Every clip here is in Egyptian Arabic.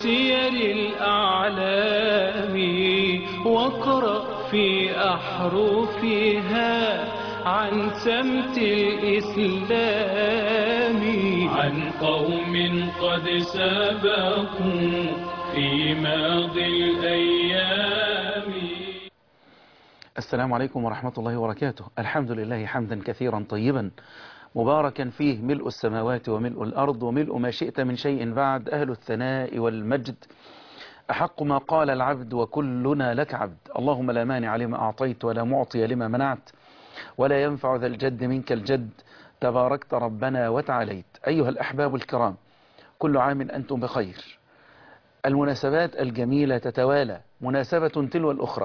سير الأعلام واقرأ في أحرفها عن سمت الإسلام عن قوم قد سبقوا في ماضي الأيام السلام عليكم ورحمة الله وبركاته الحمد لله حمدا كثيرا طيبا مباركا فيه ملء السماوات وملء الأرض وملء ما شئت من شيء بعد أهل الثناء والمجد أحق ما قال العبد وكلنا لك عبد اللهم لا مانع لما أعطيت ولا معطي لما منعت ولا ينفع ذا الجد منك الجد تباركت ربنا وتعاليت أيها الأحباب الكرام كل عام أنتم بخير المناسبات الجميلة تتوالى مناسبة تلو الأخرى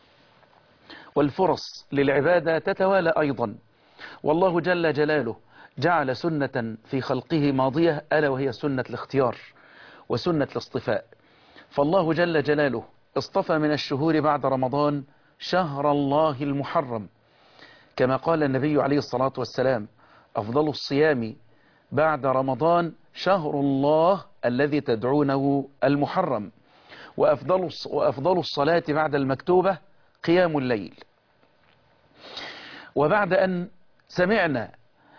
والفرص للعبادة تتوالى أيضا والله جل جلاله جعل سنة في خلقه ماضية ألا وهي سنة الاختيار وسنة الاصطفاء فالله جل جلاله اصطفى من الشهور بعد رمضان شهر الله المحرم كما قال النبي عليه الصلاة والسلام أفضل الصيام بعد رمضان شهر الله الذي تدعونه المحرم وأفضل, وأفضل الصلاة بعد المكتوبة قيام الليل وبعد أن سمعنا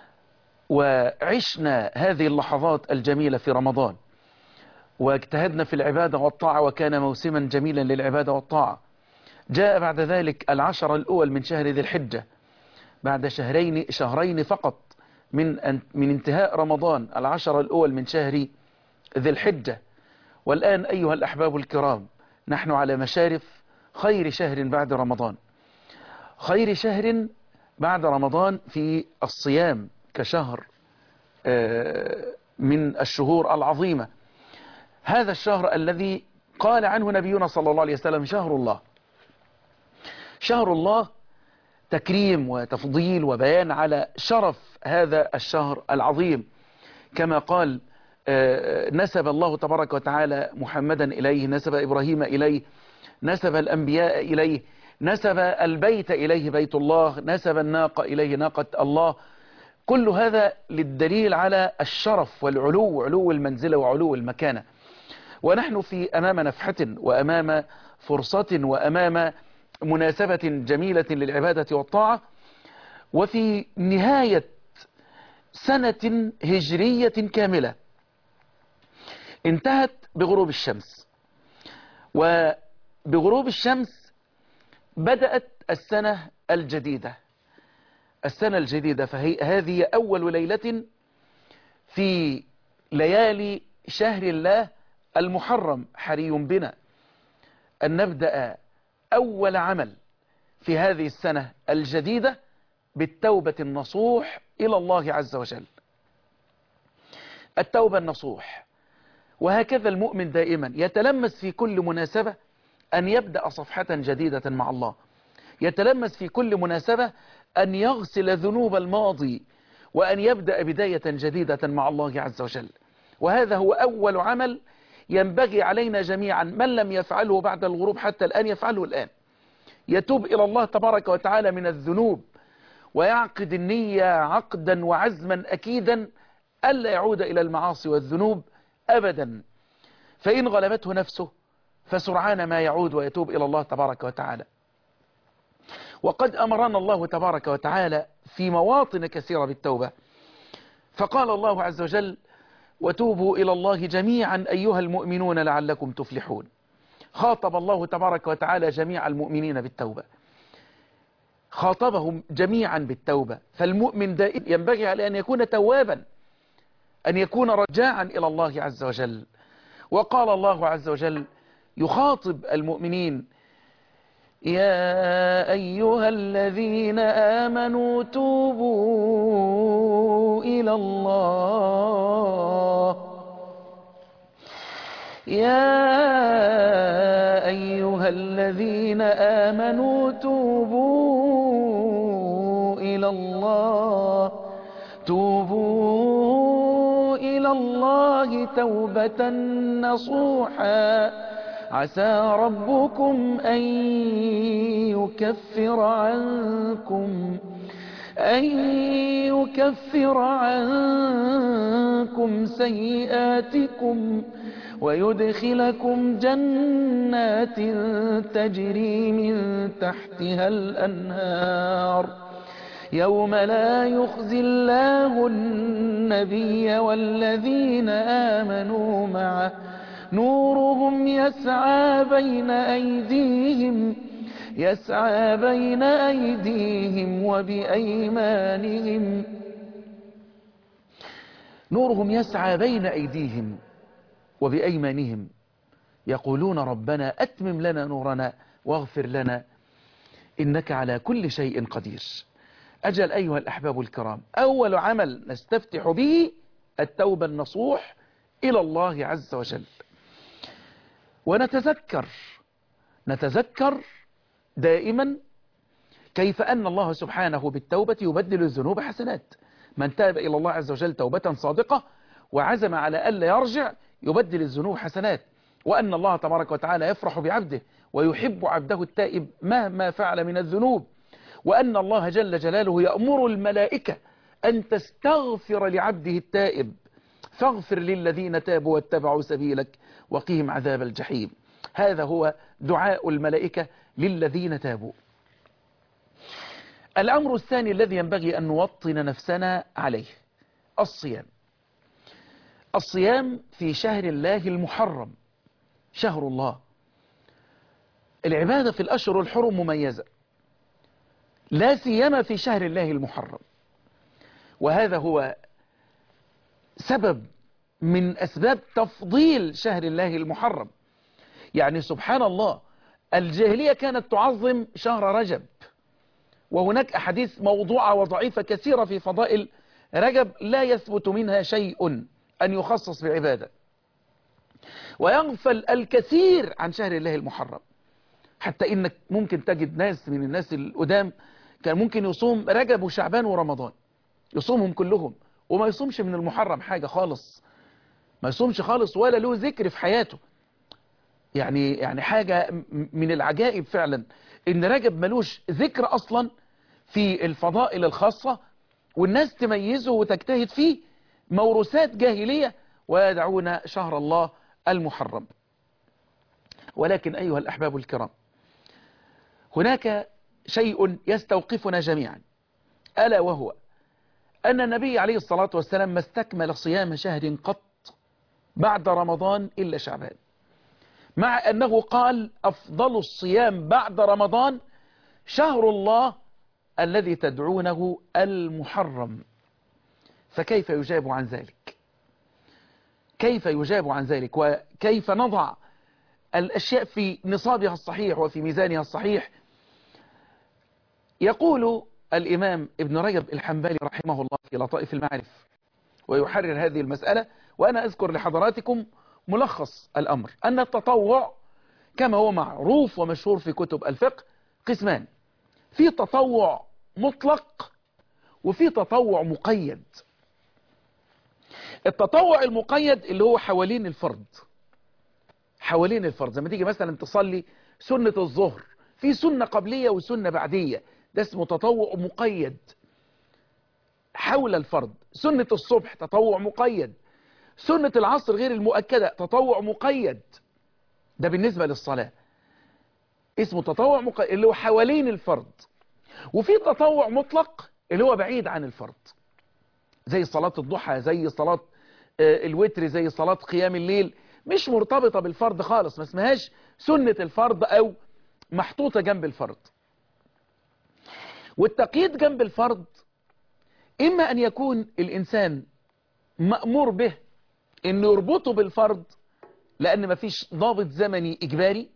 وعشنا هذه اللحظات الجميلة في رمضان واجتهدنا في العبادة والطاعة وكان موسما جميلا للعبادة والطاعة جاء بعد ذلك العشر الأول من شهر ذي الحجة بعد شهرين شهرين فقط من من انتهاء رمضان العشر الأول من شهر ذي الحجة والآن أيها الأحباب الكرام نحن على مشارف خير شهر بعد رمضان خير شهر بعد رمضان في الصيام كشهر من الشهور العظيمة هذا الشهر الذي قال عنه نبينا صلى الله عليه وسلم شهر الله شهر الله تكريم وتفضيل وبيان على شرف هذا الشهر العظيم كما قال نسب الله تبارك وتعالى محمدا إليه نسب إبراهيم إليه نسب الأنبياء إليه نسب البيت إليه بيت الله نسب الناقة إليه ناقة الله كل هذا للدليل على الشرف والعلو علو المنزلة وعلو المكانة ونحن في أمام نفحة وأمام فرصة وأمام مناسبة جميلة للعبادة والطاعة وفي نهاية سنة هجرية كاملة انتهت بغروب الشمس وبغروب الشمس بدأت السنة الجديدة السنة الجديدة فهي هذه أول ليلة في ليالي شهر الله المحرم حري بنا أن نبدأ أول عمل في هذه السنة الجديدة بالتوبة النصوح إلى الله عز وجل التوبة النصوح وهكذا المؤمن دائما يتلمس في كل مناسبة أن يبدأ صفحة جديدة مع الله يتلمس في كل مناسبة أن يغسل ذنوب الماضي وأن يبدأ بداية جديدة مع الله عز وجل وهذا هو أول عمل ينبغي علينا جميعا من لم يفعله بعد الغروب حتى الآن يفعله الآن يتوب إلى الله تبارك وتعالى من الذنوب ويعقد النية عقدا وعزما أكيدا ألا يعود إلى المعاصي والذنوب أبدا فإن غلبته نفسه فسرعان ما يعود ويتوب إلى الله تبارك وتعالى وقد أمرنا الله تبارك وتعالى في مواطن كثيرة بالتوبة فقال الله عز وجل وتوبوا إلى الله جميعا أيها المؤمنون لعلكم تفلحون خاطب الله تبارك وتعالى جميع المؤمنين بالتوبة خاطبهم جميعا بالتوبة فالمؤمن دائما ينبغي عليه أن يكون توابا أن يكون رجاعا إلى الله عز وجل وقال الله عز وجل يخاطب المؤمنين يا أيها الذين آمنوا توبوا إلى الله يا أيها الذين آمنوا توبوا إلى الله توبوا إلى الله توبة نصوحا عسى ربكم أن يكفر عنكم أن يكفر عنكم سيئاتكم ويدخلكم جنات تجري من تحتها الأنهار يوم لا يخزي الله النبي والذين آمنوا معه نورهم يسعى بين أيديهم يسعى بين أيديهم وبأيمانهم نورهم يسعى بين أيديهم وبأيمانهم يقولون ربنا أتمم لنا نورنا واغفر لنا إنك على كل شيء قدير أجل أيها الأحباب الكرام أول عمل نستفتح به التوبة النصوح إلى الله عز وجل ونتذكر نتذكر دائما كيف أن الله سبحانه بالتوبة يبدل الذنوب حسنات من تاب إلى الله عز وجل توبة صادقة وعزم على ألا يرجع يبدل الذنوب حسنات وأن الله تبارك وتعالى يفرح بعبده ويحب عبده التائب مهما فعل من الذنوب وأن الله جل جلاله يأمر الملائكة أن تستغفر لعبده التائب فاغفر للذين تابوا واتبعوا سبيلك وقهم عذاب الجحيم هذا هو دعاء الملائكة للذين تابوا الأمر الثاني الذي ينبغي أن نوطن نفسنا عليه الصيام الصيام في شهر الله المحرم شهر الله العبادة في الأشهر الحرم مميزة لا سيما في شهر الله المحرم وهذا هو سبب من أسباب تفضيل شهر الله المحرم يعني سبحان الله الجاهلية كانت تعظم شهر رجب وهناك أحاديث موضوعة وضعيفة كثيرة في فضائل رجب لا يثبت منها شيء أن يخصص بعبادة ويغفل الكثير عن شهر الله المحرم حتى إنك ممكن تجد ناس من الناس القدام كان ممكن يصوم رجب وشعبان ورمضان يصومهم كلهم وما يصومش من المحرم حاجة خالص ما يصومش خالص ولا له ذكر في حياته يعني يعني حاجة من العجائب فعلا ان رجب ملوش ذكر اصلا في الفضائل الخاصة والناس تميزه وتجتهد فيه موروثات جاهلية ويدعون شهر الله المحرم ولكن أيها الأحباب الكرام هناك شيء يستوقفنا جميعا ألا وهو أن النبي عليه الصلاة والسلام ما استكمل صيام شهر قط بعد رمضان إلا شعبان مع أنه قال أفضل الصيام بعد رمضان شهر الله الذي تدعونه المحرم فكيف يجاب عن ذلك كيف يجاب عن ذلك وكيف نضع الأشياء في نصابها الصحيح وفي ميزانها الصحيح يقول الإمام ابن رجب الحنبلي رحمه الله في لطائف المعارف ويحرر هذه المسألة وأنا أذكر لحضراتكم ملخص الأمر أن التطوع كما هو معروف ومشهور في كتب الفقه قسمان في تطوع مطلق وفي تطوع مقيد التطوع المقيد اللي هو حوالين الفرض حوالين الفرض زي ما تيجي مثلا تصلي سنة الظهر في سنة قبلية وسنة بعدية ده اسمه تطوع مقيد حول الفرض سنة الصبح تطوع مقيد سنة العصر غير المؤكدة تطوع مقيد ده بالنسبة للصلاة اسمه تطوع مقيد اللي هو حوالين الفرض وفي تطوع مطلق اللي هو بعيد عن الفرض زي صلاة الضحى زي صلاة الوتر زي صلاة قيام الليل مش مرتبطة بالفرض خالص ما اسمهاش سنة الفرض او محطوطة جنب الفرض والتقييد جنب الفرض اما ان يكون الانسان مأمور به انه يربطه بالفرض لان مفيش ضابط زمني اجباري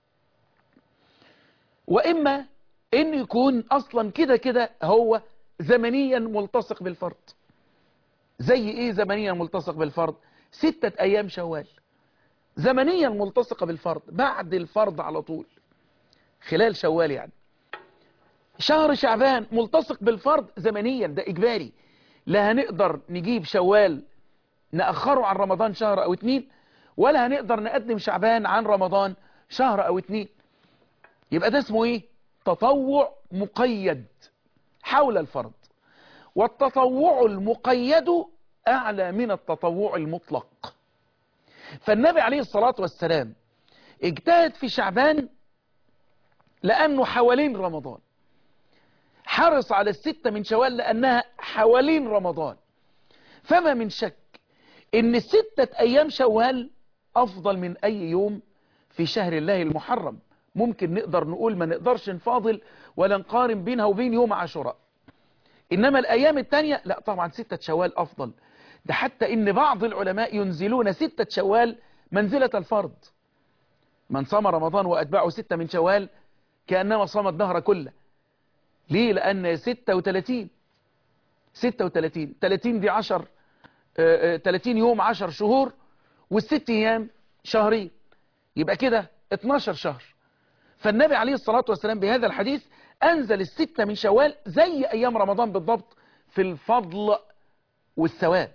واما انه يكون اصلا كده كده هو زمنيا ملتصق بالفرض زي ايه زمنيا ملتصق بالفرض ستة ايام شوال زمنيا ملتصقة بالفرض بعد الفرض على طول خلال شوال يعني شهر شعبان ملتصق بالفرض زمنيا ده اجباري لا هنقدر نجيب شوال نأخره عن رمضان شهر او اتنين ولا هنقدر نقدم شعبان عن رمضان شهر او اتنين يبقى ده اسمه ايه تطوع مقيد حول الفرض والتطوع المقيد اعلى من التطوع المطلق فالنبي عليه الصلاة والسلام اجتهد في شعبان لأنه حوالين رمضان حرص على الستة من شوال لأنها حوالين رمضان فما من شك ان الستة ايام شوال افضل من اي يوم في شهر الله المحرم ممكن نقدر نقول ما نقدرش نفاضل ولا نقارن بينها وبين يوم عاشوراء انما الايام التانية لا طبعا ستة شوال افضل ده حتى ان بعض العلماء ينزلون ستة شوال منزلة الفرض من صام رمضان واتبعه ستة من شوال كأنما صام الدهر كله ليه لان 36 36 30 دي 10 30 يوم 10 شهور والست ايام شهرين يبقى كده 12 شهر فالنبي عليه الصلاة والسلام بهذا الحديث انزل الستة من شوال زي ايام رمضان بالضبط في الفضل والثواب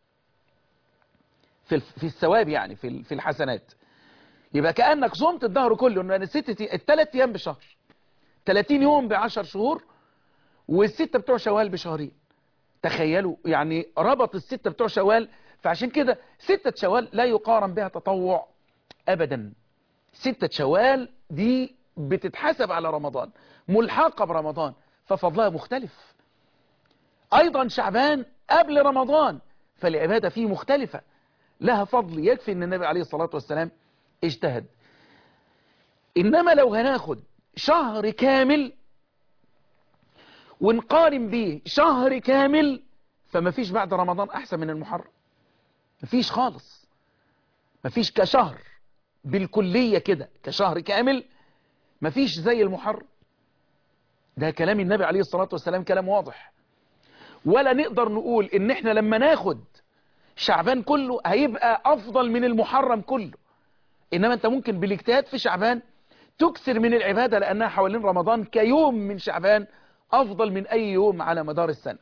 في في الثواب يعني في في الحسنات يبقى كأنك صمت الدهر كله ان الست الثلاث ايام بشهر 30 يوم ب 10 شهور والستة بتوع شوال بشهرين تخيلوا يعني ربط الستة بتوع شوال فعشان كده ستة شوال لا يقارن بها تطوع أبدا ستة شوال دي بتتحسب على رمضان ملحقة برمضان ففضلها مختلف أيضا شعبان قبل رمضان فالعبادة فيه مختلفة لها فضل يكفي أن النبي عليه الصلاة والسلام اجتهد إنما لو هناخد شهر كامل ونقارن به شهر كامل فما فيش بعد رمضان أحسن من المحرم ما فيش خالص ما فيش كشهر بالكلية كده كشهر كامل ما فيش زي المحرم ده كلام النبي عليه الصلاة والسلام كلام واضح ولا نقدر نقول ان احنا لما ناخد شعبان كله هيبقى افضل من المحرم كله انما انت ممكن بالاجتهاد في شعبان تكثر من العبادة لانها حوالين رمضان كيوم من شعبان افضل من اي يوم على مدار السنة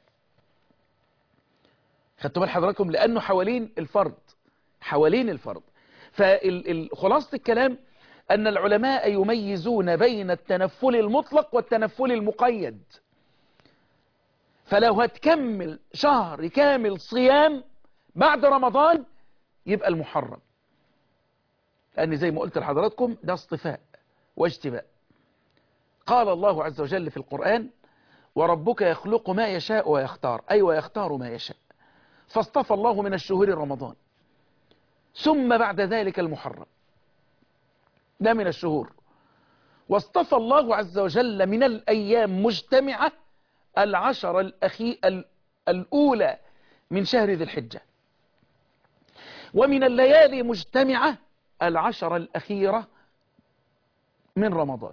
خدتوا بال حضراتكم لانه حوالين الفرض حوالين الفرض فخلاصة الكلام ان العلماء يميزون بين التنفل المطلق والتنفل المقيد فلو هتكمل شهر كامل صيام بعد رمضان يبقى المحرم لان زي ما قلت لحضراتكم ده اصطفاء واجتباء قال الله عز وجل في القرآن وربك يخلق ما يشاء ويختار أي ويختار ما يشاء فاصطفى الله من الشهور رمضان ثم بعد ذلك المحرم ده من الشهور واصطفى الله عز وجل من الأيام مجتمعة العشر الأخي الأولى من شهر ذي الحجة ومن الليالي مجتمعة العشر الأخيرة من رمضان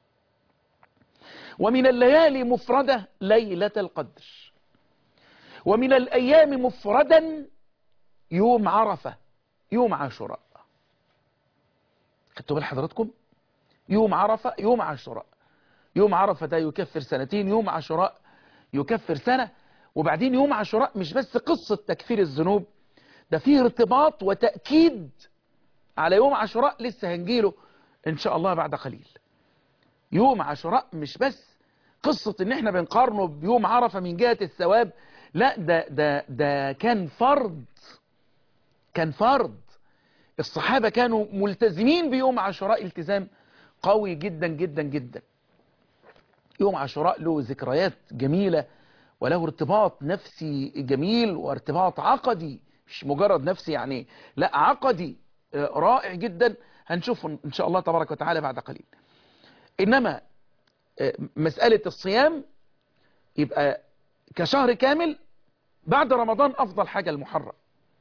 ومن الليالي مفردة ليلة القدر ومن الأيام مفردا يوم عرفة يوم عاشوراء خدتوا بال حضراتكم يوم عرفة يوم عاشوراء يوم عرفة ده يكفر سنتين يوم عاشوراء يكفر سنة وبعدين يوم عاشوراء مش بس قصة تكفير الذنوب ده فيه ارتباط وتأكيد على يوم عاشوراء لسه هنجيله ان شاء الله بعد قليل يوم عاشوراء مش بس قصة ان احنا بنقارنه بيوم عرفة من جهة الثواب لا ده, ده, ده كان فرض كان فرض الصحابة كانوا ملتزمين بيوم عاشوراء التزام قوي جدا جدا جدا يوم عاشوراء له ذكريات جميلة وله ارتباط نفسي جميل وارتباط عقدي مش مجرد نفسي يعني لا عقدي رائع جدا هنشوفه ان شاء الله تبارك وتعالى بعد قليل انما مسألة الصيام يبقى كشهر كامل بعد رمضان افضل حاجة المحرم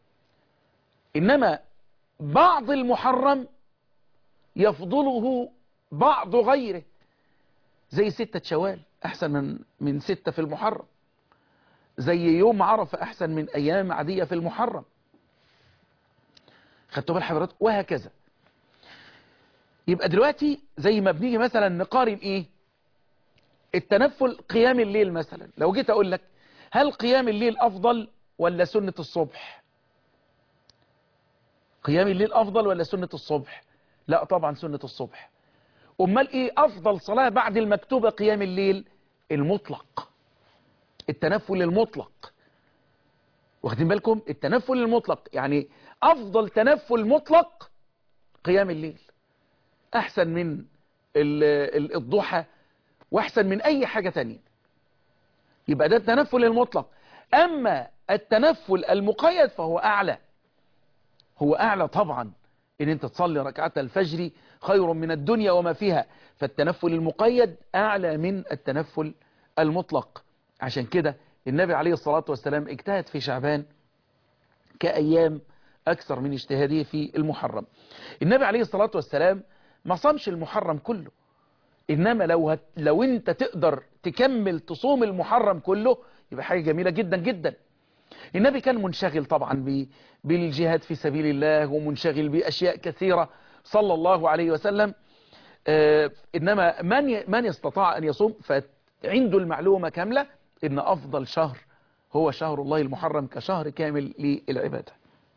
انما بعض المحرم يفضله بعض غيره زي ستة شوال احسن من من ستة في المحرم زي يوم عرفة احسن من ايام عادية في المحرم خدتوا بال حضرتك وهكذا يبقى دلوقتي زي ما بنيجي مثلا نقارن ايه التنفل قيام الليل مثلا لو جيت اقول لك هل قيام الليل افضل ولا سنة الصبح قيام الليل افضل ولا سنة الصبح لا طبعا سنة الصبح امال ايه افضل صلاة بعد المكتوبة قيام الليل المطلق التنفل المطلق واخدين بالكم التنفل المطلق يعني افضل تنفل مطلق قيام الليل احسن من ال- ال- الضحى واحسن من اي حاجة تانية يبقى ده التنفل المطلق اما التنفل المقيد فهو اعلى هو اعلى طبعا ان انت تصلي ركعات الفجر خير من الدنيا وما فيها فالتنفل المقيد اعلى من التنفل المطلق عشان كده النبي عليه الصلاة والسلام اجتهد في شعبان كأيام أكثر من اجتهاده في المحرم النبي عليه الصلاة والسلام ما صامش المحرم كله إنما لو, هت لو أنت تقدر تكمل تصوم المحرم كله يبقى حاجة جميلة جدا جدا النبي كان منشغل طبعا ب- بالجهاد في سبيل الله ومنشغل بأشياء كثيرة صلى الله عليه وسلم آه، إنما من ي- من يستطاع أن يصوم فعنده المعلومة كاملة إن أفضل شهر هو شهر الله المحرم كشهر كامل للعبادة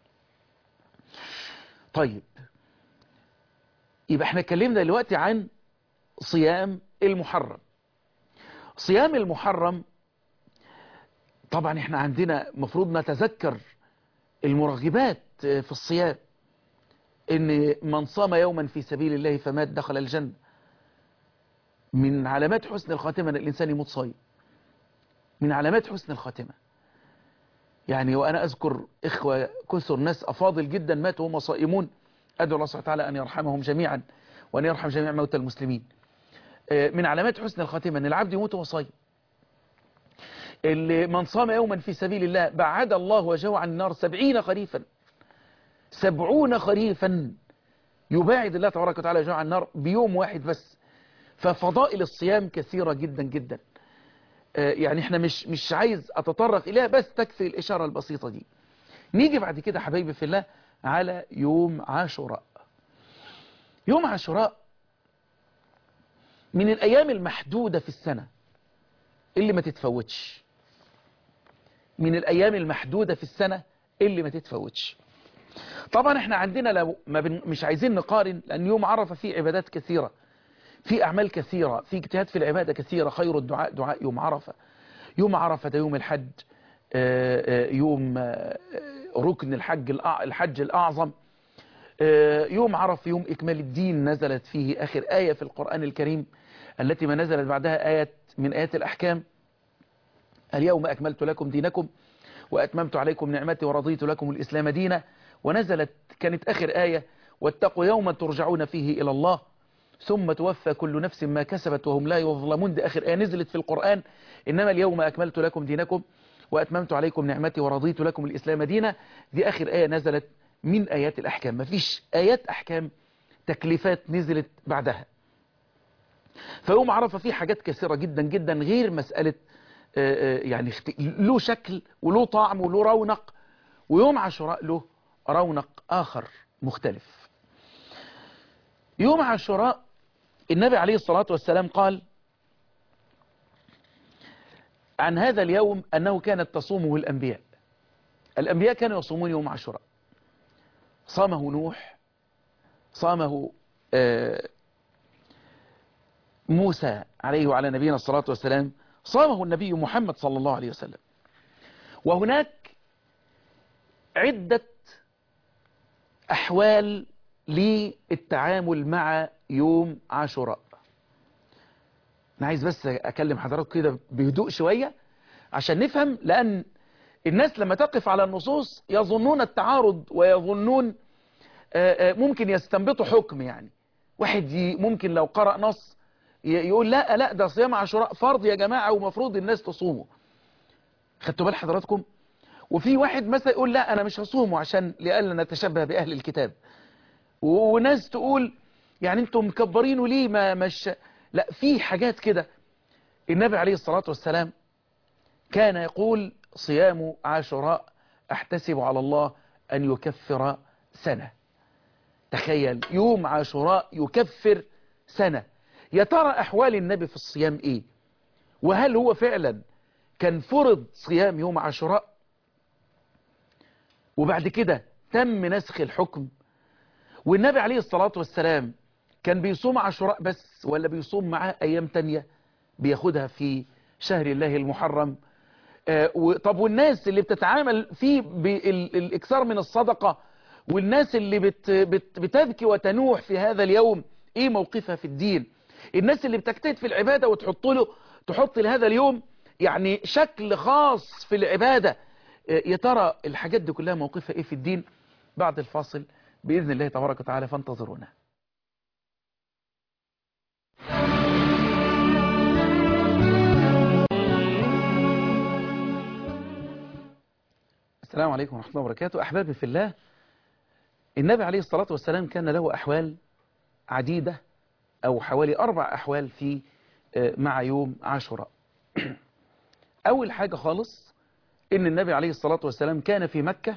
طيب يبقى احنا اتكلمنا دلوقتي عن صيام المحرم صيام المحرم طبعا احنا عندنا مفروض نتذكر المرغبات في الصيام ان من صام يوما في سبيل الله فمات دخل الجنة من علامات حسن الخاتمة ان الانسان يموت صايم من علامات حسن الخاتمة يعني وأنا أذكر إخوة كثر ناس أفاضل جدا ماتوا وهم صائمون أدعو الله سبحانه وتعالى أن يرحمهم جميعا وأن يرحم جميع موتى المسلمين آه، من علامات حسن الخاتمة أن العبد يموت وهو صايم اللي من صام يوما في سبيل الله بعد الله وجهه عن النار سبعين خريفا سبعون خريفا يباعد الله تبارك وتعالى وجهه عن النار بيوم واحد بس ففضائل الصيام كثيرة جدا جدا آه، يعني احنا مش مش عايز اتطرق اليها بس تكفي الاشاره البسيطه دي نيجي بعد كده حبايبي في الله على يوم عاشوراء يوم عاشوراء من الايام المحدوده في السنه اللي ما تتفوتش من الايام المحدوده في السنه اللي ما تتفوتش طبعا احنا عندنا لو ما بن مش عايزين نقارن لان يوم عرفه فيه عبادات كثيره في أعمال كثيرة في اجتهاد في العبادة كثيرة خير الدعاء دعاء يوم عرفة يوم عرفة ده يوم الحج آه، آه، يوم آه، ركن الحج الأع- الحج الأعظم آه، يوم عرفة يوم إكمال الدين نزلت فيه آخر آية في القرآن الكريم التي ما نزلت بعدها آيات من آيات الأحكام اليوم أكملت لكم دينكم وأتممت عليكم نعمتي ورضيت لكم الإسلام دينا ونزلت كانت آخر آية واتقوا يوما ترجعون فيه إلى الله ثم توفى كل نفس ما كسبت وهم لا يظلمون دي آخر آية نزلت في القرآن إنما اليوم أكملت لكم دينكم وأتممت عليكم نعمتي ورضيت لكم الإسلام دينا دي آخر آية نزلت من آيات الأحكام مفيش آيات أحكام تكليفات نزلت بعدها فيوم عرفة فيه حاجات كثيرة جدا جدا غير مسألة آه، آه، يعني اخت- له شكل وله طعم وله رونق ويوم عاشوراء له رونق آخر مختلف يوم عاشوراء النبي عليه الصلاة والسلام قال عن هذا اليوم أنه كانت تصومه الأنبياء الأنبياء كانوا يصومون يوم عاشوراء صامه نوح صامه آه، موسى عليه وعلى نبينا الصلاة والسلام صامه النبي محمد صلى الله عليه وسلم وهناك عدة أحوال للتعامل مع يوم عاشوراء أنا عايز بس أكلم حضراتكم كده بهدوء شوية عشان نفهم لأن الناس لما تقف على النصوص يظنون التعارض ويظنون آه، آه، ممكن يستنبطوا حكم يعني واحد ي- ممكن لو قرأ نص ي- يقول لا لا ده صيام عاشوراء فرض يا جماعة ومفروض الناس تصومه خدتوا بال حضراتكم وفي واحد مثلا يقول لا انا مش هصومه عشان لألا نتشبه بأهل الكتاب و- وناس تقول يعني انتم مكبرينه ليه ما مش لا في حاجات كده النبي عليه الصلاة والسلام كان يقول صيام عاشوراء احتسب على الله ان يكفر سنة تخيل يوم عاشوراء يكفر سنة يا ترى احوال النبي في الصيام ايه وهل هو فعلا كان فرض صيام يوم عاشوراء وبعد كده تم نسخ الحكم والنبي عليه الصلاة والسلام كان بيصوم عاشوراء بس ولا بيصوم معاه أيام تانية بياخدها في شهر الله المحرم آه، و- طب والناس اللي بتتعامل فيه بالاكثار من الصدقة والناس اللي بت بت بتبكي وتنوح في هذا اليوم ايه موقفها في الدين الناس اللي بتجتهد في العبادة وتحط له تحط لهذا اليوم يعني شكل خاص في العبادة آه، يا ترى الحاجات دي كلها موقفها ايه في الدين بعد الفاصل بإذن الله تبارك وتعالى فانتظرونا السلام عليكم ورحمة الله وبركاته أحبابي في الله النبي عليه الصلاة والسلام كان له أحوال عديدة أو حوالي أربع أحوال في آه، مع يوم عاشوراء أول حاجة خالص إن النبي عليه الصلاة والسلام كان في مكة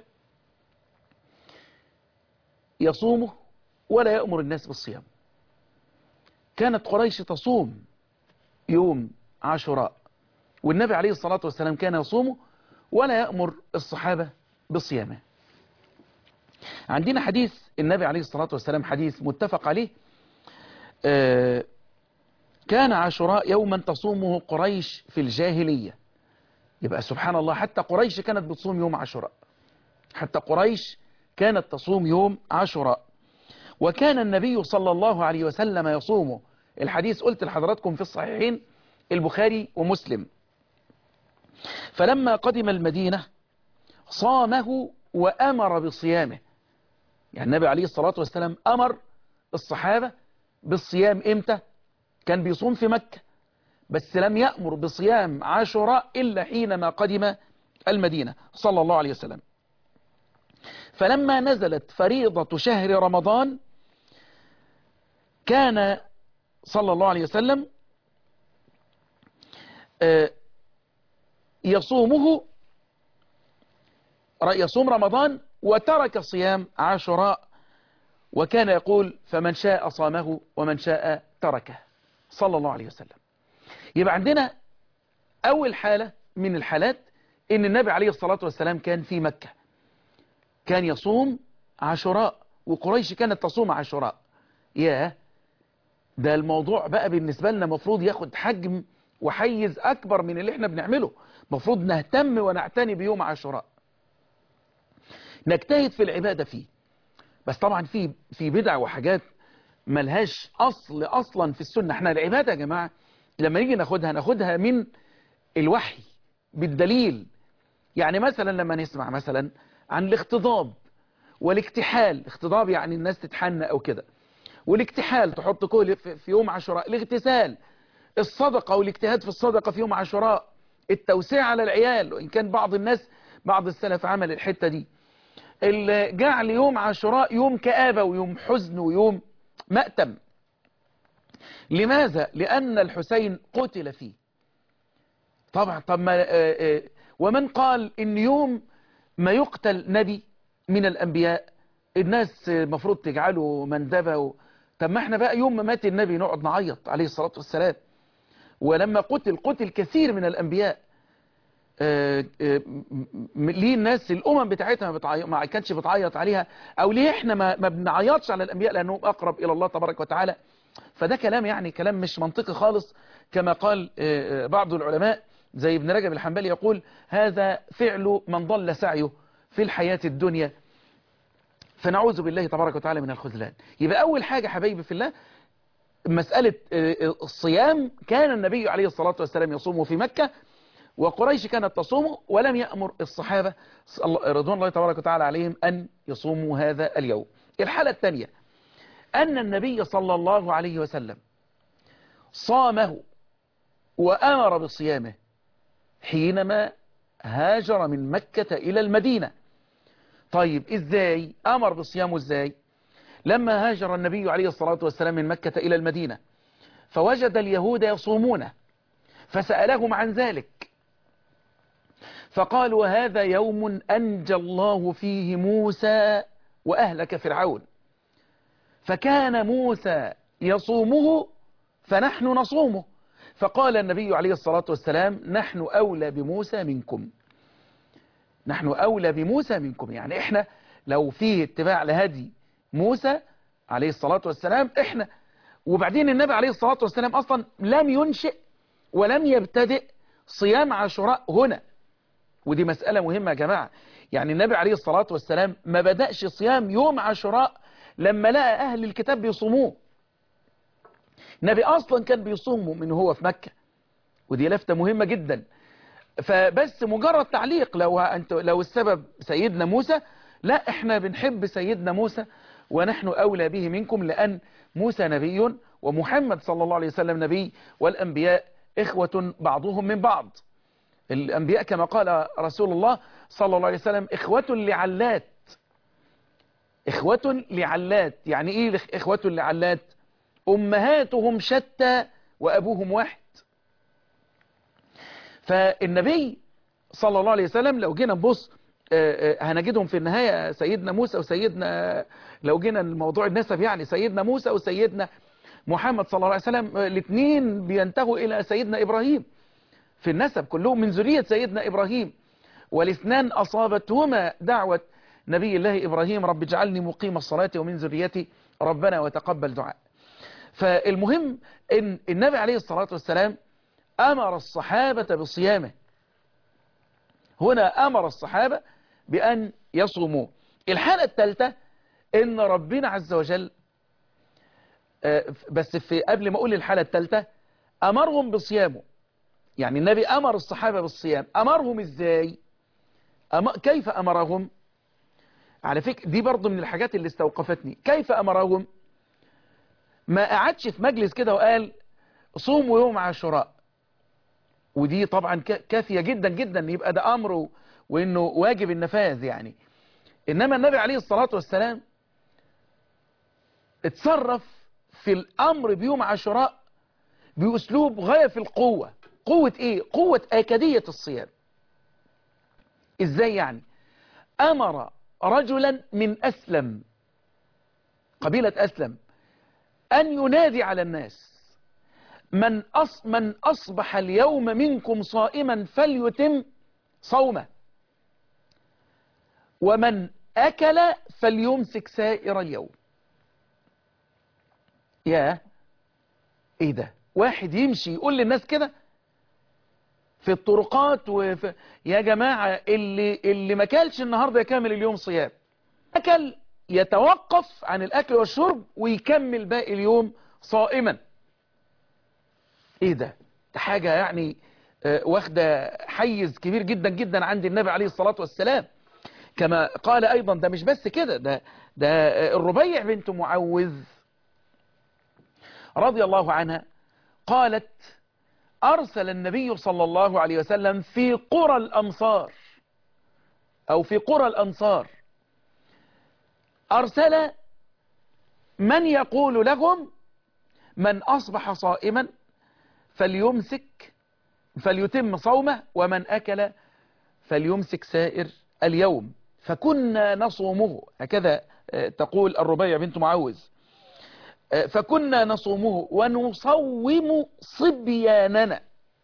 يصومه ولا يأمر الناس بالصيام كانت قريش تصوم يوم عاشوراء والنبي عليه الصلاة والسلام كان يصومه ولا يأمر الصحابة بصيامه عندنا حديث النبي عليه الصلاة والسلام حديث متفق عليه آه، كان عاشوراء يوما تصومه قريش في الجاهلية يبقى سبحان الله حتى قريش كانت بتصوم يوم عاشوراء حتى قريش كانت تصوم يوم عاشوراء وكان النبي صلى الله عليه وسلم يصومه الحديث قلت لحضراتكم في الصحيحين البخاري ومسلم فلما قدم المدينة صامه وأمر بصيامه يعني النبي عليه الصلاة والسلام أمر الصحابة بالصيام إمتى كان بيصوم في مكة بس لم يأمر بصيام عاشوراء إلا حينما قدم المدينة صلى الله عليه وسلم فلما نزلت فريضة شهر رمضان كان صلى الله عليه وسلم آه، يصومه يصوم رمضان وترك صيام عاشوراء وكان يقول فمن شاء صامه ومن شاء تركه صلى الله عليه وسلم يبقى عندنا أول حالة من الحالات إن النبي عليه الصلاة والسلام كان في مكة كان يصوم عاشوراء وقريش كانت تصوم عاشوراء ياه ده الموضوع بقى بالنسبة لنا مفروض ياخد حجم وحيز أكبر من اللي احنا بنعمله مفروض نهتم ونعتني بيوم عاشوراء نجتهد في العبادة فيه بس طبعا في في بدع وحاجات ملهاش أصل أصلا في السنة احنا العبادة يا جماعة لما نيجي ناخدها ناخدها من الوحي بالدليل يعني مثلا لما نسمع مثلا عن الاختضاب والاكتحال اختضاب يعني الناس تتحنى او كده والاكتحال تحط كل في في يوم عاشوراء الاغتسال الصدقة والاجتهاد في الصدقة في يوم عاشوراء التوسيع على العيال وإن كان بعض الناس بعض السلف عمل الحتة دي ال- جعل يوم عاشوراء يوم كآبة ويوم حزن ويوم مأتم لماذا؟ لأن الحسين قتل فيه طبعا طب ما آه، آه، ومن قال إن يوم ما يقتل نبي من الأنبياء الناس المفروض تجعله مندبة و... طب ما احنا بقى يوم ما مات النبي نقعد نعيط عليه الصلاة والسلام ولما قتل قتل كثير من الأنبياء آه، آه، م- م- ليه الناس الأمم بتاعتها ما, بتعيط ما كانتش بتعيط عليها أو ليه احنا ما, ما بنعيطش على الأنبياء لأنهم أقرب إلى الله تبارك وتعالى فده كلام يعني كلام مش منطقي خالص كما قال آه، آه، بعض العلماء زي ابن رجب الحنبلي يقول هذا فعل من ضل سعيه في الحياة الدنيا فنعوذ بالله تبارك وتعالى من الخذلان يبقى أول حاجة حبايبي في الله مسألة آه، الصيام كان النبي عليه الصلاة والسلام يصوم في مكة وقريش كانت تصوم ولم يأمر الصحابة صل- رضوان الله تبارك وتعالى عليهم أن يصوموا هذا اليوم الحالة الثانية أن النبي صلى الله عليه وسلم صامه وأمر بصيامه حينما هاجر من مكة إلى المدينة طيب إزاي أمر بصيامه إزاي لما هاجر النبي عليه الصلاة والسلام من مكة إلى المدينة فوجد اليهود يصومونه فسألهم عن ذلك فقالوا هذا يوم أنجى الله فيه موسى وأهلك فرعون فكان موسى يصومه فنحن نصومه فقال النبي عليه الصلاة والسلام نحن أولى بموسى منكم نحن أولى بموسى منكم يعني إحنا لو فيه اتباع لهدي موسى عليه الصلاة والسلام إحنا وبعدين النبي عليه الصلاة والسلام أصلا لم ينشئ ولم يبتدئ صيام عاشوراء هنا ودي مسألة مهمة يا جماعة يعني النبي عليه الصلاة والسلام ما بدأش صيام يوم عاشوراء لما لقى أهل الكتاب بيصوموه النبي أصلا كان بيصومه من هو في مكة ودي لفتة مهمة جدا فبس مجرد تعليق لو أنت لو السبب سيدنا موسى لا احنا بنحب سيدنا موسى ونحن أولى به منكم لأن موسى نبي ومحمد صلى الله عليه وسلم نبي والأنبياء إخوة بعضهم من بعض الأنبياء كما قال رسول الله صلى الله عليه وسلم إخوة لعلات إخوة لعلات يعني إيه إخوة لعلات أمهاتهم شتى وأبوهم واحد فالنبي صلى الله عليه وسلم لو جينا نبص هنجدهم في النهاية سيدنا موسى وسيدنا لو جينا الموضوع النسب يعني سيدنا موسى وسيدنا محمد صلى الله عليه وسلم الاثنين بينتهوا إلى سيدنا إبراهيم في النسب كلهم من ذرية سيدنا إبراهيم والاثنان أصابتهما دعوة نبي الله إبراهيم رب اجعلني مقيم الصلاة ومن ذريتي ربنا وتقبل دعاء فالمهم ان النبي عليه الصلاة والسلام أمر الصحابة بصيامه هنا أمر الصحابة بأن يصوموا الحالة الثالثة ان ربنا عز وجل بس في قبل ما أقول الحالة الثالثة أمرهم بصيامه يعني النبي أمر الصحابة بالصيام أمرهم إزاي أم... كيف أمرهم على فكرة دي برضو من الحاجات اللي استوقفتني كيف أمرهم ما قعدش في مجلس كده وقال صوموا يوم عاشوراء ودي طبعا كافية جدا جدا يبقى ده أمره وإنه واجب النفاذ يعني إنما النبي عليه الصلاة والسلام اتصرف في الأمر بيوم عاشوراء بأسلوب غاية في القوة قوة ايه قوة اكدية الصيام ازاي يعني امر رجلا من اسلم قبيلة اسلم ان ينادي على الناس من, أص من اصبح اليوم منكم صائما فليتم صومه ومن اكل فليمسك سائر اليوم يا ايه ده واحد يمشي يقول للناس كده في الطرقات وفي يا جماعة اللي, اللي ما كلش النهاردة يكمل اليوم صيام أكل يتوقف عن الأكل والشرب ويكمل باقي اليوم صائما ايه ده ده حاجة يعني واخدة حيز كبير جدا جدا عند النبي عليه الصلاة والسلام كما قال أيضا ده مش بس كده ده, ده الربيع بنت معوذ رضي الله عنها قالت أرسل النبي صلى الله عليه وسلم في قرى الأمصار أو في قرى الأنصار أرسل من يقول لهم من أصبح صائما فليمسك فليتم صومه ومن أكل فليمسك سائر اليوم فكنا نصومه هكذا تقول الربيع بنت معوذ فكنا نصومه ونصوم صبياننا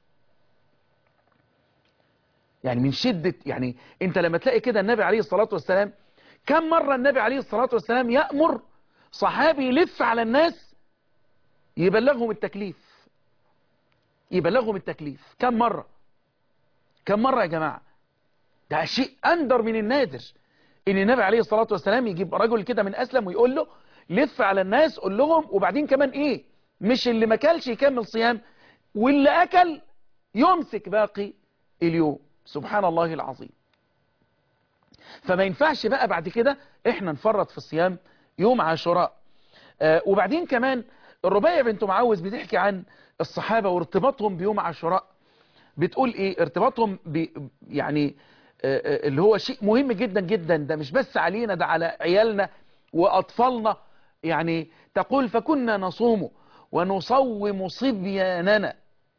يعني من شدة يعني انت لما تلاقي كده النبي عليه الصلاة والسلام كم مرة النبي عليه الصلاة والسلام يأمر صحابي يلف على الناس يبلغهم التكليف يبلغهم التكليف كم مرة كم مرة يا جماعة ده شيء أندر من النادر ان النبي عليه الصلاة والسلام يجيب رجل كده من أسلم ويقول له لف على الناس قول لهم وبعدين كمان ايه مش اللي ما كلش يكمل صيام واللي اكل يمسك باقي اليوم سبحان الله العظيم فما ينفعش بقى بعد كده احنا نفرط في الصيام يوم عاشوراء آه وبعدين كمان الربيع بنت معوذ بتحكي عن الصحابة وارتباطهم بيوم عاشوراء بتقول ايه ارتباطهم ب يعني آه اللي هو شيء مهم جدا جدا ده مش بس علينا ده على عيالنا وأطفالنا يعني تقول فكنا نصوم ونصوم صبياننا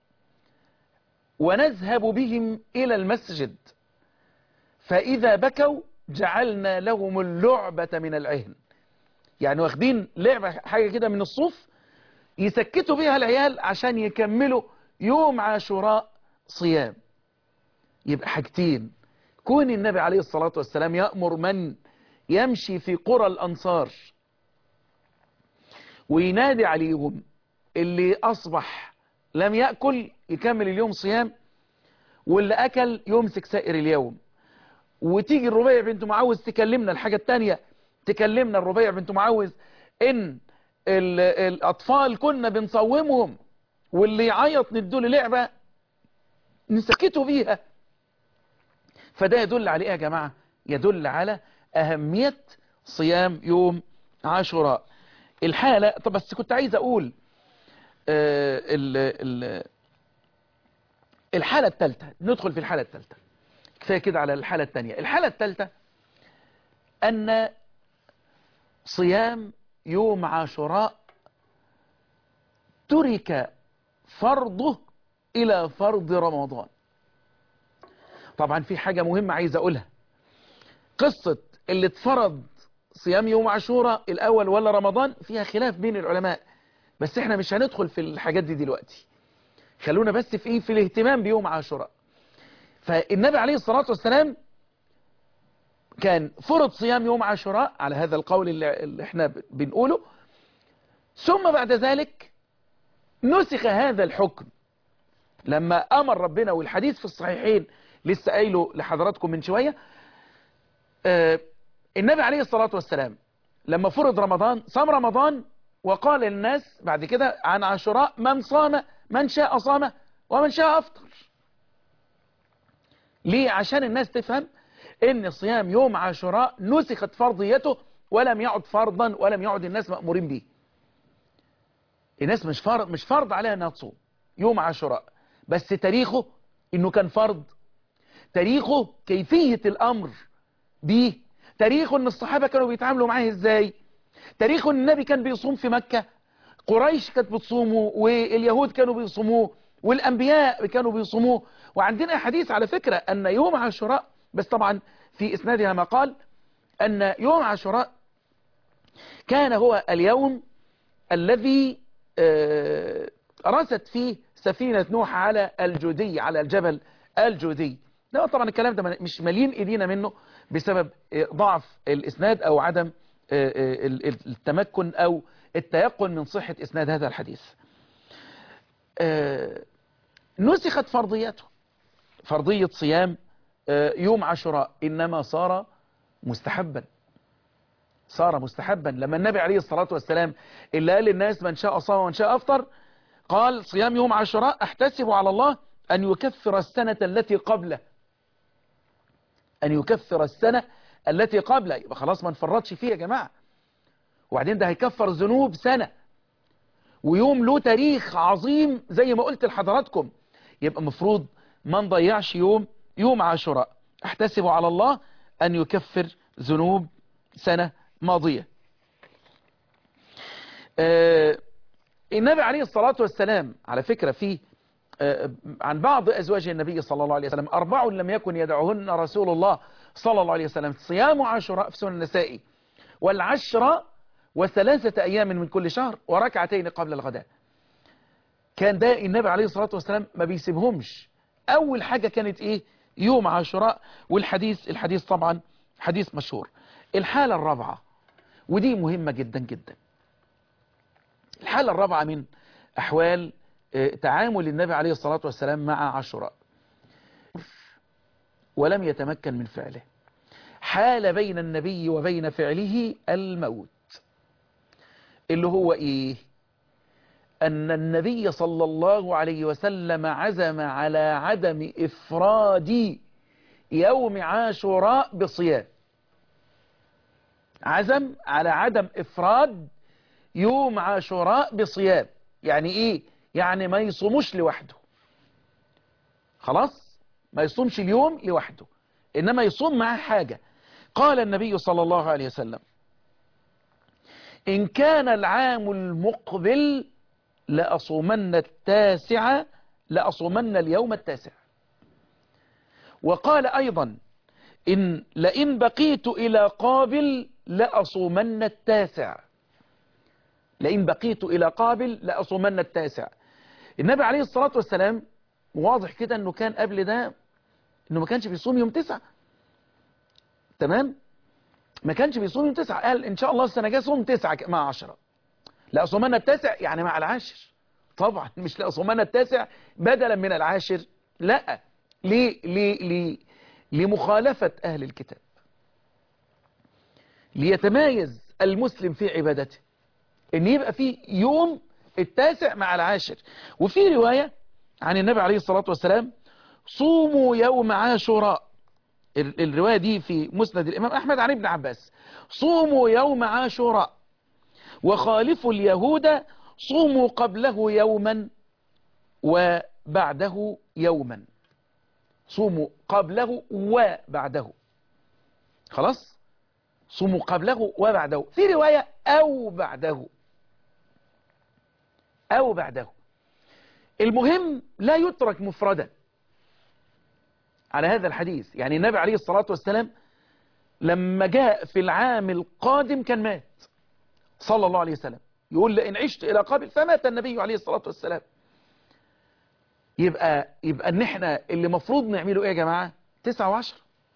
ونذهب بهم إلى المسجد فإذا بكوا جعلنا لهم اللعبة من العهن يعني واخدين لعبة حاجة كده من الصوف يسكتوا بيها العيال عشان يكملوا يوم عاشوراء صيام يبقى حاجتين كون النبي عليه الصلاة والسلام يأمر من يمشي في قرى الأنصار وينادي عليهم اللي أصبح لم يأكل يكمل اليوم صيام واللي أكل يمسك سائر اليوم وتيجي الربيع بنت معوذ تكلمنا الحاجة التانية تكلمنا الربيع بنت معوذ إن ال- الأطفال كنا بنصومهم واللي يعيط ندوله لعبة نسكته بيها فده يدل على ايه يا جماعة يدل على أهمية صيام يوم عاشوراء الحالة طب بس كنت عايز أقول آه، ال ال الحالة الثالثة ندخل في الحالة الثالثة كفاية كده على الحالة الثانية الحالة الثالثة أن صيام يوم عاشوراء ترك فرضه إلى فرض رمضان طبعا في حاجة مهمة عايز أقولها قصة اللي اتفرض صيام يوم عاشوراء الأول ولا رمضان فيها خلاف بين العلماء بس احنا مش هندخل في الحاجات دي دلوقتي خلونا بس في ايه في الاهتمام بيوم عاشوراء فالنبي عليه الصلاة والسلام كان فرض صيام يوم عاشوراء على هذا القول اللي اللي احنا بنقوله ثم بعد ذلك نسخ هذا الحكم لما أمر ربنا والحديث في الصحيحين لسه قايله لحضراتكم من شوية آه النبي عليه الصلاة والسلام لما فرض رمضان صام رمضان وقال للناس بعد كده عن عاشوراء من صام من شاء صام ومن شاء أفطر ليه عشان الناس تفهم ان صيام يوم عاشوراء نسخت فرضيته ولم يعد فرضا ولم يعد الناس مأمورين به الناس مش فرض مش فرض عليها انها تصوم يوم عاشوراء بس تاريخه انه كان فرض تاريخه كيفية الامر بيه تاريخه ان الصحابة كانوا بيتعاملوا معاه ازاي تاريخه ان النبي كان بيصوم في مكة قريش كانت بتصومه واليهود كانوا بيصوموه والانبياء كانوا بيصوموه وعندنا حديث على فكرة ان يوم عاشوراء بس طبعا في اسنادها مقال ان يوم عاشوراء كان هو اليوم الذي آه، رست فيه سفينة نوح على الجودي على الجبل الجودي لا طبعا الكلام ده مش مالين ايدينا منه بسبب آه، ضعف الاسناد او عدم آه، آه، ال- ال- التمكن او التيقن من صحة اسناد هذا الحديث آه، نسخت فرضيته فرضية صيام آه، يوم عاشوراء إنما صار مستحبا صار مستحبا لما النبي عليه الصلاة والسلام اللي قال للناس من شاء صام ومن شاء أفطر قال صيام يوم عاشوراء احتسب على الله أن يكفر السنة التي قبله أن يكفر السنة التي قبله يبقى خلاص ما نفرطش فيه يا جماعة وبعدين ده هيكفر ذنوب سنة ويوم له تاريخ عظيم زي ما قلت لحضراتكم يبقى مفروض ما نضيعش يوم يوم عاشوراء احتسب على الله أن يكفر ذنوب سنة ماضية آه النبي عليه الصلاة والسلام على فكرة في آه عن بعض أزواج النبي صلى الله عليه وسلم أربع لم يكن يدعوهن رسول الله صلى الله عليه وسلم صيام عاشوراء في سنن النسائي والعشرة وثلاثة أيام من كل شهر وركعتين قبل الغداء كان ده النبي عليه الصلاة والسلام ما بيسيبهمش أول حاجة كانت إيه يوم عاشوراء والحديث الحديث طبعا حديث مشهور الحالة الرابعة ودي مهمة جدا جدا الحالة الرابعة من أحوال آه، تعامل النبي عليه الصلاة والسلام مع عاشوراء ولم يتمكن من فعله حال بين النبي وبين فعله الموت اللي هو إيه أن النبي صلى الله عليه وسلم عزم على عدم إفراد يوم عاشوراء بصيام عزم على عدم إفراد يوم عاشوراء بصيام يعني إيه يعني ما يصوموش لوحده خلاص ما يصومش اليوم لوحده إنما يصوم معاه حاجة قال النبي صلى الله عليه وسلم إن كان العام المقبل لأصومن التاسع لأصومن اليوم التاسع وقال أيضا إن لئن بقيت إلى قابل لأصومن التاسع لئن بقيت إلى قابل لأصومن التاسع النبي عليه الصلاة والسلام واضح كده أنه كان قبل ده أنه ما كانش بيصوم يوم تسعة تمام ما كانش بيصوم يوم تسعة قال إن شاء الله السنة جاية صوم تسعة مع عشرة لأصومن التاسع يعني مع العاشر طبعا مش لأصومن التاسع بدلا من العاشر لا ليه ليه ليه لمخالفة أهل الكتاب ليتمايز المسلم في عبادته ان يبقى في يوم التاسع مع العاشر وفي رواية عن النبي عليه الصلاة والسلام صوموا يوم عاشوراء ال- الرواية دي في مسند الإمام أحمد عن ابن عباس صوموا يوم عاشوراء وخالفوا اليهود صوموا قبله يوما وبعده يوما صوموا قبله وبعده خلاص صوموا قبله وبعده في رواية أو بعده أو بعده المهم لا يترك مفردا على هذا الحديث يعني النبي عليه الصلاة والسلام لما جاء في العام القادم كان مات صلى الله عليه وسلم يقول لئن عشت إلى قابل فمات النبي عليه الصلاة والسلام يبقى يبقى ان احنا اللي مفروض نعمله ايه يا جماعة تسعة وعشر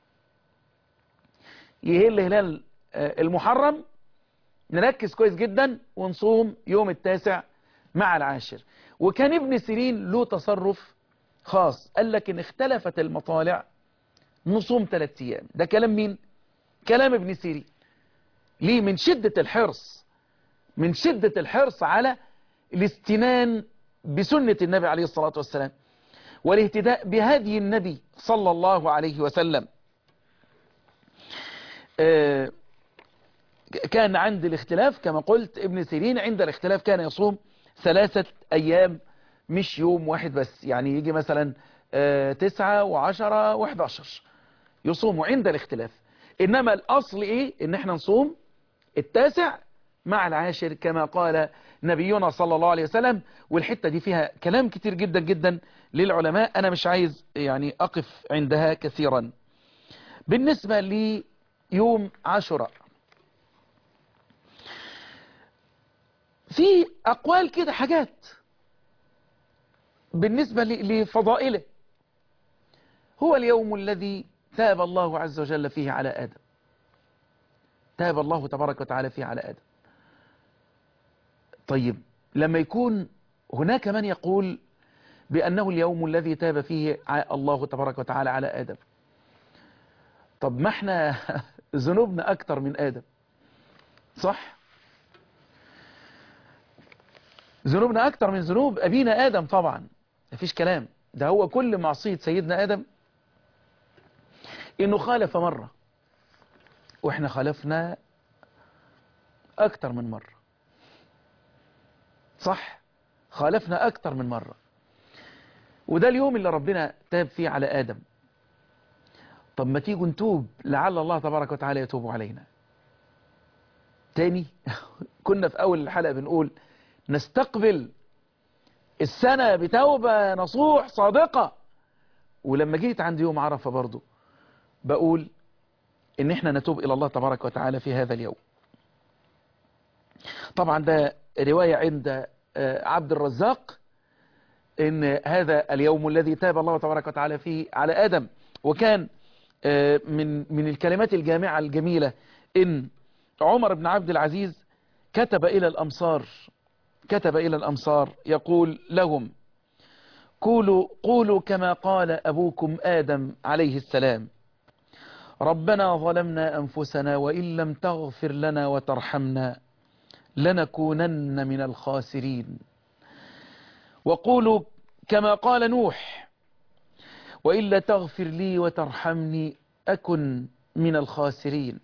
يهل هلال آه، المحرم نركز كويس جدا ونصوم يوم التاسع مع العاشر وكان ابن سيرين له تصرف خاص قال لك ان اختلفت المطالع نصوم ثلاث ايام ده كلام مين كلام ابن سيرين ليه من شدة الحرص من شدة الحرص على الاستنان بسنة النبي عليه الصلاة والسلام والاهتداء بهدي النبي صلى الله عليه وسلم آه، كان عند الاختلاف كما قلت ابن سيرين عند الاختلاف كان يصوم ثلاثة أيام مش يوم واحد بس يعني يجي مثلا آه، تسعة وعشرة وحداشر يصوموا عند الاختلاف إنما الأصل إيه إن احنا نصوم التاسع مع العاشر كما قال نبينا صلى الله عليه وسلم والحتة دي فيها كلام كتير جدا جدا للعلماء أنا مش عايز يعني أقف عندها كثيرا بالنسبة ليوم عاشوراء في أقوال كده حاجات بالنسبة ل- لفضائله هو اليوم الذي تاب الله عز وجل فيه على آدم تاب الله تبارك وتعالى فيه على آدم طيب لما يكون هناك من يقول بأنه اليوم الذي تاب فيه ع- الله تبارك وتعالى على آدم طب ما احنا ذنوبنا أكتر من آدم صح ذنوبنا أكتر من ذنوب أبينا آدم طبعا مفيش كلام ده هو كل معصية سيدنا آدم إنه خالف مرة وإحنا خالفنا أكتر من مرة صح خالفنا أكتر من مرة وده اليوم اللي ربنا تاب فيه على آدم طب ما تيجوا نتوب لعل الله تبارك وتعالى يتوب علينا تاني كنا في أول الحلقة بنقول نستقبل السنة بتوبة نصوح صادقة ولما جيت عند يوم عرفة برضو بقول ان احنا نتوب الى الله تبارك وتعالى في هذا اليوم طبعا ده رواية عند آه، عبد الرزاق ان هذا اليوم الذي تاب الله تبارك وتعالى فيه على آدم وكان آه، من من الكلمات الجامعة الجميلة ان عمر بن عبد العزيز كتب إلى الأمصار كتب إلى الأمصار يقول لهم قولوا, قولوا كما قال أبوكم آدم عليه السلام ربنا ظلمنا أنفسنا وإن لم تغفر لنا وترحمنا لنكونن من الخاسرين وقولوا كما قال نوح وإلا تغفر لي وترحمني أكن من الخاسرين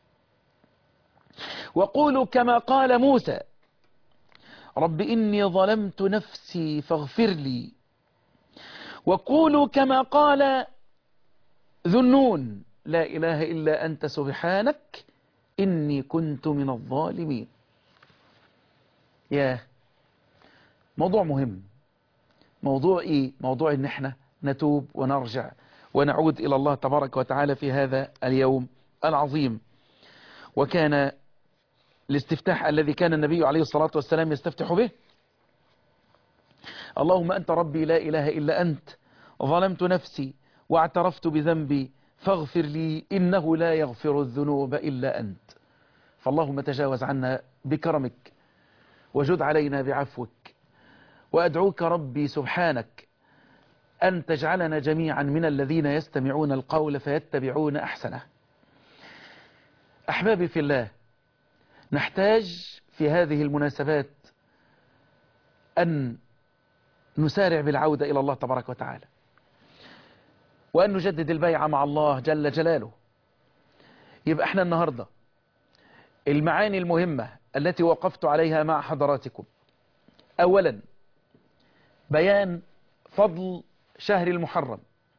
وقولوا كما قال موسى رب إني ظلمت نفسي فاغفر لي وقولوا كما قال ذنون لا إله إلا أنت سبحانك إني كنت من الظالمين يا موضوع مهم موضوع إيه موضوع إن احنا نتوب ونرجع ونعود إلى الله تبارك وتعالى في هذا اليوم العظيم وكان الاستفتاح الذي كان النبي عليه الصلاة والسلام يستفتح به اللهم أنت ربي لا إله إلا أنت ظلمت نفسي واعترفت بذنبي فاغفر لي إنه لا يغفر الذنوب إلا أنت فاللهم تجاوز عنا بكرمك وجد علينا بعفوك وأدعوك ربي سبحانك أن تجعلنا جميعا من الذين يستمعون القول فيتبعون أحسنه أحبابي في الله نحتاج في هذه المناسبات أن نسارع بالعودة إلى الله تبارك وتعالى وأن نجدد البيعة مع الله جل جلاله يبقى احنا النهاردة المعاني المهمة التي وقفت عليها مع حضراتكم أولا بيان فضل شهر المحرم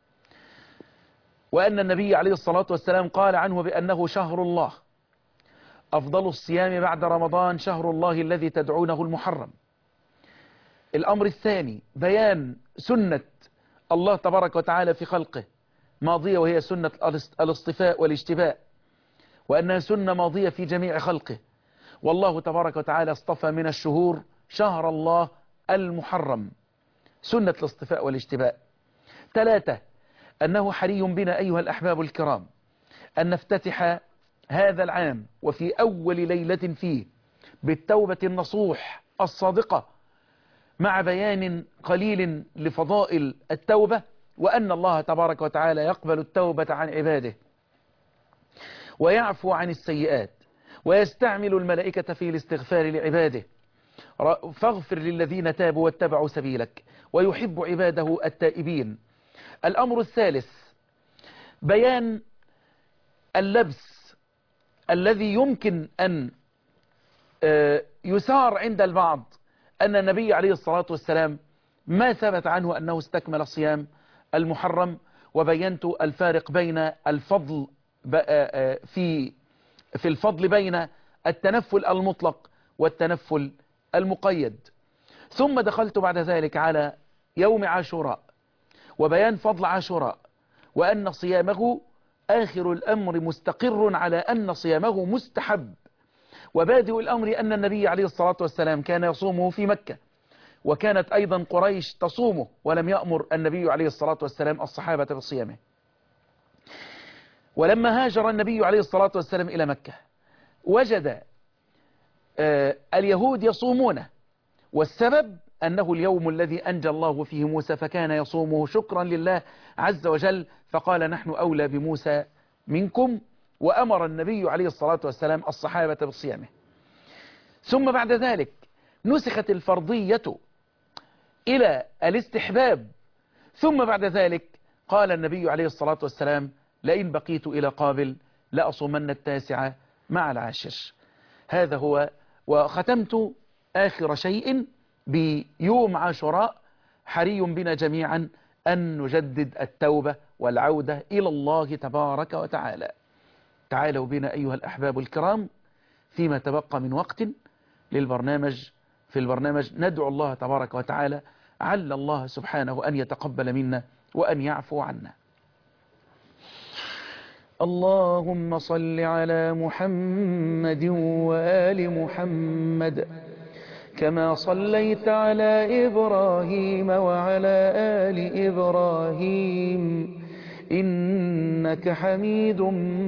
وأن النبي عليه الصلاة والسلام قال عنه بأنه شهر الله أفضل الصيام بعد رمضان شهر الله الذي تدعونه المحرم الأمر الثاني بيان سنة الله تبارك وتعالى في خلقه ماضية وهي سنة الاصطفاء والاجتباء وأنها سنة ماضية في جميع خلقه والله تبارك وتعالى اصطفى من الشهور شهر الله المحرم سنة الاصطفاء والاجتباء ثلاثة أنه حري بنا أيها الأحباب الكرام أن نفتتح هذا العام وفي أول ليلة فيه بالتوبة النصوح الصادقة مع بيان قليل لفضائل التوبة وأن الله تبارك وتعالى يقبل التوبة عن عباده ويعفو عن السيئات ويستعمل الملائكة في الاستغفار لعباده فاغفر للذين تابوا واتبعوا سبيلك ويحب عباده التائبين الأمر الثالث بيان اللبس الذي يمكن أن يسار عند البعض أن النبي عليه الصلاة والسلام ما ثبت عنه أنه استكمل صيام المحرم وبينت الفارق بين الفضل في في الفضل بين التنفل المطلق والتنفل المقيد ثم دخلت بعد ذلك على يوم عاشوراء وبيان فضل عاشوراء وأن صيامه آخر الأمر مستقر على أن صيامه مستحب وبادئ الأمر أن النبي عليه الصلاة والسلام كان يصومه في مكة وكانت أيضا قريش تصومه ولم يأمر النبي عليه الصلاة والسلام الصحابة بصيامه ولما هاجر النبي عليه الصلاة والسلام إلى مكة وجد اليهود يصومونه والسبب أنه اليوم الذي أنجى الله فيه موسى فكان يصومه شكرا لله عز وجل فقال نحن أولى بموسى منكم وأمر النبي عليه الصلاة والسلام الصحابة بصيامه ثم بعد ذلك نسخت الفرضية إلى الاستحباب ثم بعد ذلك قال النبي عليه الصلاة والسلام لئن بقيت إلى قابل لأصومن التاسعة مع العاشر هذا هو وختمت آخر شيء بيوم عاشوراء حري بنا جميعا أن نجدد التوبة والعودة إلى الله تبارك وتعالى تعالوا بنا أيها الأحباب الكرام فيما تبقى من وقت للبرنامج في البرنامج ندعو الله تبارك وتعالى عل الله سبحانه أن يتقبل منا وأن يعفو عنا اللهم صل على محمد وآل محمد كما صليت على إبراهيم وعلى آل إبراهيم إنك حميد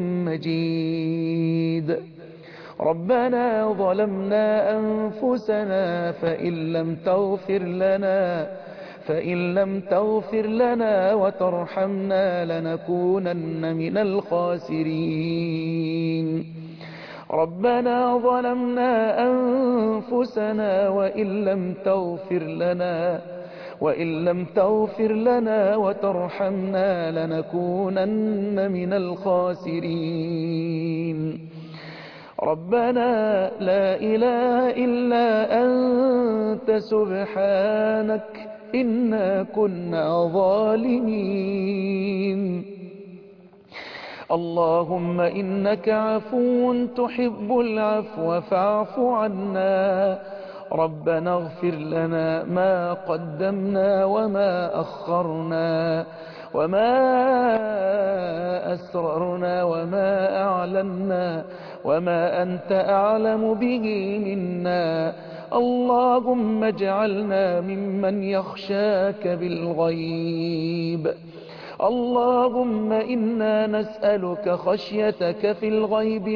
مجيد ربنا ظلمنا أنفسنا فإن لم تغفر لنا فإن لم تغفر لنا وترحمنا لنكونن من الخاسرين ربنا ظلمنا أنفسنا وإن لم تغفر لنا وإن لم تغفر لنا وترحمنا لنكونن من الخاسرين ربنا لا إله إلا أنت سبحانك إنا كنا ظالمين اللهم إنك عفو تحب العفو فاعف عنا ربنا اغفر لنا ما قدمنا وما أخرنا وما أسررنا وما أعلنا وما أنت أعلم به منا اللهم اجعلنا ممن يخشاك بالغيب اللهم إنا نسألك خشيتك في الغيب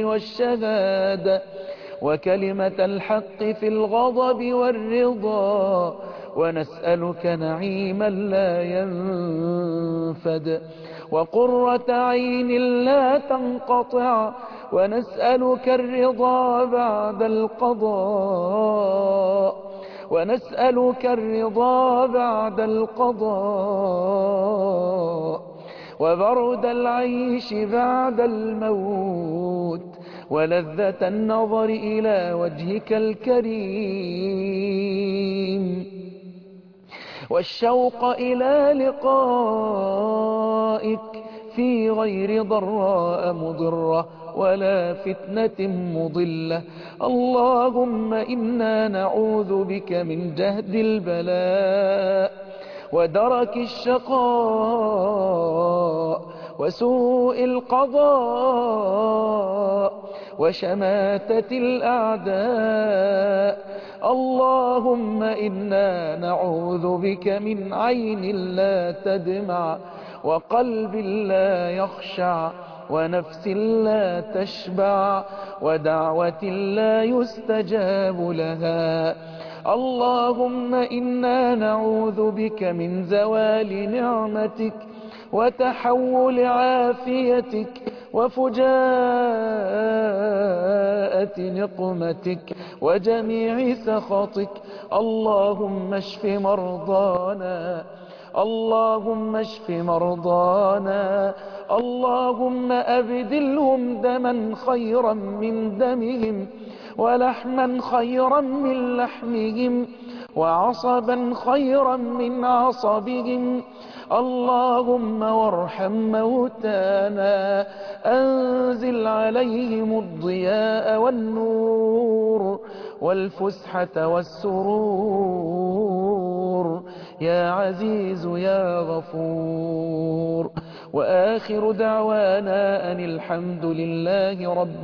والشهادة وكلمة الحق في الغضب والرضا ونسألك نعيما لا ينفد وقرة عين لا تنقطع ونسألك الرضا بعد القضاء ونسألك الرضا بعد القضاء وبرد العيش بعد الموت ولذة النظر إلى وجهك الكريم والشوق إلى لقائك في غير ضراء مضرة ولا فتنة مضلة اللهم إنا نعوذ بك من جهد البلاء ودرك الشقاء وسوء القضاء وشماتة الأعداء اللهم إنا نعوذ بك من عين لا تدمع وقلب لا يخشع ونفس لا تشبع ودعوة لا يستجاب لها اللهم إنا نعوذ بك من زوال نعمتك وتحول عافيتك وفجاءة نقمتك وجميع سخطك اللهم اشف مرضانا اللهم اشف مرضانا اللهم أبدلهم دما خيرا من دمهم ولحما خيرا من لحمهم وعصبا خيرا من عصبهم اللهم وارحم موتانا أنزل عليهم الضياء والنور والفسحة والسرور يا عزيز يا غفور وآخر دعوانا أن الحمد لله رب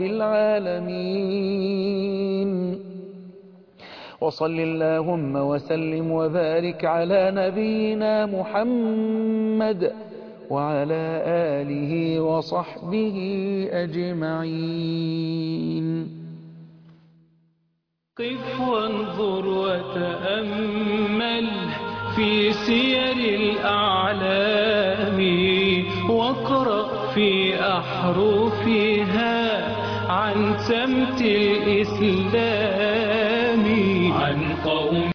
العالمين وصل اللهم وسلم وبارك على نبينا محمد وعلى آله وصحبه أجمعين قف وانظر وتأمل في سير الأعلام واقرأ في أحرفها عن سمت الإسلام عن قوم